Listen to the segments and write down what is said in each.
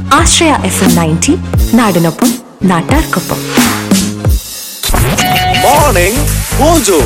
ആശ്രയ F M ninety നാടിനൊപ്പം നാട്ടാർക്കൊപ്പം morning mojo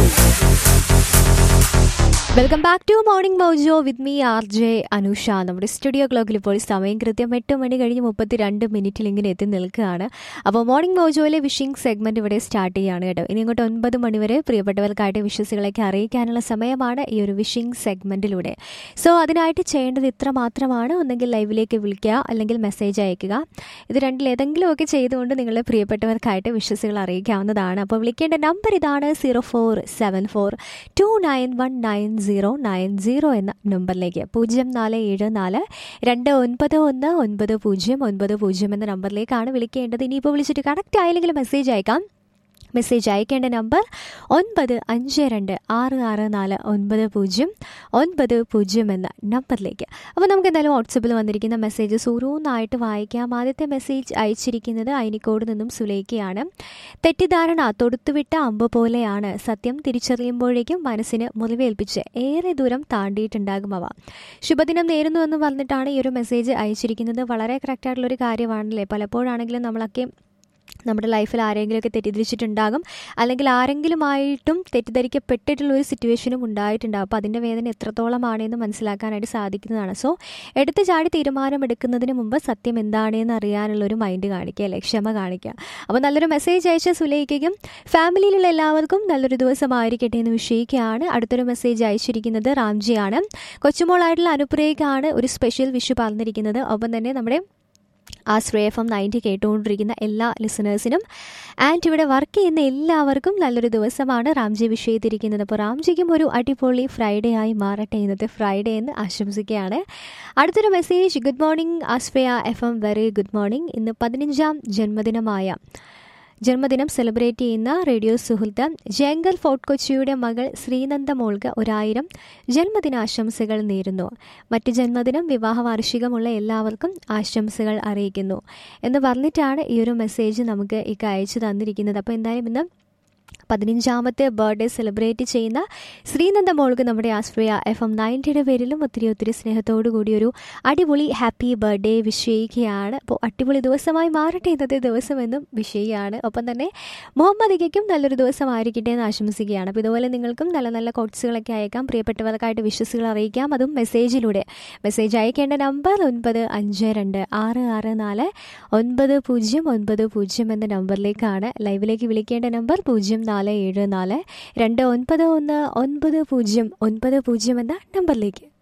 welcome back to morning mojo with me R J Anusha നമ്മുടെ studio ക്ലോക്കിൽ ഇപ്പോൾ സമയം കൃത്യം എട്ട് മണി കഴിഞ്ഞ് മുപ്പത്തി രണ്ട് മിനിറ്റിൽ ഇങ്ങനെ എത്തി നിൽക്കുകയാണ് അപ്പോൾ മോർണിംഗ് മൗജോയിലെ വിഷിംഗ് സെഗ്മെന്റ് ഇവിടെ സ്റ്റാർട്ട് ചെയ്യുകയാണ് കേട്ടോ ഇനി അങ്ങോട്ട് ഒൻപത് മണിവരെ പ്രിയപ്പെട്ടവർക്കായിട്ട് വിശ്വസികളൊക്കെ അറിയിക്കാനുള്ള സമയമാണ് ഈ ഒരു വിഷിംഗ് സെഗ്മെന്റിലൂടെ സോ അതിനായിട്ട് ചെയ്യേണ്ടത് ഇത്ര മാത്രമാണ് ഒന്നെങ്കിൽ ലൈവിലേക്ക് വിളിക്കുക അല്ലെങ്കിൽ മെസ്സേജ് അയക്കുക ഇത് രണ്ടിൽ ഏതെങ്കിലുമൊക്കെ ചെയ്തുകൊണ്ട് നിങ്ങളുടെ പ്രിയപ്പെട്ടവർക്കായിട്ട് വിശ്വസികൾ അറിയിക്കാവുന്നതാണ് അപ്പോൾ വിളിക്കേണ്ട നമ്പർ ഇതാണ് zero four seven four two nine one nine zero nine zero എന്ന നമ്പറിലേക്ക് പൂജ്യം നാല് ഏഴ് നാല് രണ്ട് ഒൻപത് ഒന്ന് ഒൻപത് പൂജ്യം ഒൻപത് പൂജ്യം എന്ന നമ്പറിലേക്കാണ് വിളിക്കേണ്ടത് ഇനിയിപ്പോൾ വിളിച്ചിട്ട് കണക്റ്റ് ആയില്ലെങ്കിൽ മെസ്സേജ് അയക്കാം മെസ്സേജ് അയക്കേണ്ട നമ്പർ ഒൻപത് അഞ്ച് രണ്ട് ആറ് ആറ് നാല് ഒൻപത് പൂജ്യം ഒൻപത് പൂജ്യം എന്ന നമ്പറിലേക്ക് അപ്പോൾ നമുക്ക് എന്തായാലും വാട്സപ്പിൽ വന്നിരിക്കുന്ന മെസ്സേജസ് ഓരോന്നായിട്ട് വായിക്കാം ആദ്യത്തെ മെസ്സേജ് അയച്ചിരിക്കുന്നത് അയനിക്കോട് നിന്നും സുലേഖയാണ് തെറ്റിദ്ധാരണ തൊടുത്തുവിട്ട അമ്പ് പോലെയാണ് സത്യം തിരിച്ചറിയുമ്പോഴേക്കും മനസ്സിന് മുറിവേൽപ്പിച്ച് ഏറെ ദൂരം താണ്ടിയിട്ടുണ്ടാകും അവ ശുഭദിനം നേരുന്നു എന്ന് പറഞ്ഞിട്ടാണ് ഈ ഒരു മെസ്സേജ് അയച്ചിരിക്കുന്നത് വളരെ കറക്റ്റായിട്ടുള്ളൊരു കാര്യമാണല്ലേ പലപ്പോഴാണെങ്കിലും നമ്മളൊക്കെ നമ്മുടെ ലൈഫിൽ ആരെങ്കിലുമൊക്കെ തെറ്റിദ്ധരിച്ചിട്ടുണ്ടാകും അല്ലെങ്കിൽ ആരെങ്കിലുമായിട്ടും തെറ്റിദ്ധരിക്കപ്പെട്ടിട്ടുള്ള ഒരു സിറ്റുവേഷനും ഉണ്ടായിട്ടുണ്ടാകും അപ്പോൾ അതിൻ്റെ വേദന എത്രത്തോളമാണെന്ന് മനസ്സിലാക്കാനായിട്ട് സാധിക്കുന്നതാണ് സോ എടുത്തു ചാടി തീരുമാനമെടുക്കുന്നതിന് മുമ്പ് സത്യം എന്താണെന്ന് അറിയാനുള്ള ഒരു മൈൻഡ് കാണിക്കുക അല്ലെ ക്ഷമ കാണിക്കുക അപ്പോൾ നല്ലൊരു മെസ്സേജ് അയച്ച സുലൈക്കും ഫാമിലിയിലുള്ള എല്ലാവർക്കും നല്ലൊരു ദിവസമായിരിക്കട്ടെ എന്ന് വിഷയിക്കുകയാണ് അടുത്തൊരു മെസ്സേജ് അയച്ചിരിക്കുന്നത് റാംജിയാണ് കൊച്ചുമോളായിട്ടുള്ള അനുപ്രിയക്കാണ് ഒരു സ്പെഷ്യൽ വിഷു പറഞ്ഞിരിക്കുന്നത് ഒപ്പം തന്നെ നമ്മുടെ ആ ശ്രേ എഫ് എം നയൻറ്റി കേട്ടുകൊണ്ടിരിക്കുന്ന എല്ലാ ലിസണേഴ്സിനും ആൻഡ് ഇവിടെ വർക്ക് ചെയ്യുന്ന എല്ലാവർക്കും നല്ലൊരു ദിവസമാണ് റാംജി വിഷയത്തിരിക്കുന്നത് അപ്പോൾ റാംജിക്കും ഒരു അടിപൊളി ഫ്രൈഡേ ആയി മാറട്ടെ ഇന്നത്തെ ഫ്രൈഡേ എന്ന് ആശംസിക്കുകയാണ് അടുത്തൊരു message good morning Asfaya F M very good morning ഇന്ന് പതിനഞ്ചാം ജന്മദിനമായ ജന്മദിനം സെലിബ്രേറ്റ് ചെയ്യുന്ന റേഡിയോ സുഹൃത്ത് ജയങ്കർ ഫോർട്ട് കൊച്ചിയുടെ മകൾ ശ്രീനന്ദ മോൾക്ക് ഒരായിരം ജന്മദിനാശംസകൾ നേരുന്നു മറ്റ് ജന്മദിനം വിവാഹ വാർഷികമുള്ള എല്ലാവർക്കും ആശംസകൾ അറിയിക്കുന്നു എന്ന് പറഞ്ഞിട്ടാണ് ഈ ഒരു മെസ്സേജ് നമുക്ക് ഇക്ക് അയച്ചു തന്നിരിക്കുന്നത് അപ്പോൾ എന്തായാലും ഇന്ന് പതിനഞ്ചാമത്തെ ബർത്ത്ഡേ സെലിബ്രേറ്റ് ചെയ്യുന്ന ശ്രീനന്ദ മോൾക്ക് നമ്മുടെ ആശ്രയ എഫ് എം നയൻറ്റിയുടെ പേരിലും ഒത്തിരി ഒത്തിരി സ്നേഹത്തോടു കൂടി ഒരു അടിപൊളി ഹാപ്പി ബർത്ത്ഡേ വിഷയിക്കുകയാണ് അപ്പോൾ അടിപൊളി ദിവസമായി മാറട്ടെ ഇന്നത്തെ ദിവസമെന്നും വിഷയിയാണ് ഒപ്പം തന്നെ മുഹമ്മദ് ഇക്കയ്ക്കും നല്ലൊരു ദിവസമായിരിക്കട്ടെ എന്ന് ആശംസിക്കുകയാണ് അപ്പോൾ ഇതുപോലെ നിങ്ങൾക്കും നല്ല നല്ല കോട്സുകളൊക്കെ അയക്കാം പ്രിയപ്പെട്ടവർക്കായിട്ട് വിശ്വസികൾ അറിയിക്കാം അതും മെസ്സേജിലൂടെ മെസ്സേജ് അയക്കേണ്ട നമ്പർ ഒൻപത് അഞ്ച് രണ്ട് ആറ് ആറ് നാല് ഒൻപത് പൂജ്യം ഒൻപത് പൂജ്യം എന്ന നമ്പറിലേക്കാണ് ലൈവിലേക്ക് വിളിക്കേണ്ട നമ്പർ പൂജ്യം നാല് ഏഴ് നാല് രണ്ട് ഒൻപത് ഒന്ന് ഒൻപത് പൂജ്യം ഒൻപത് പൂജ്യം എന്ന നമ്പറിലേക്ക്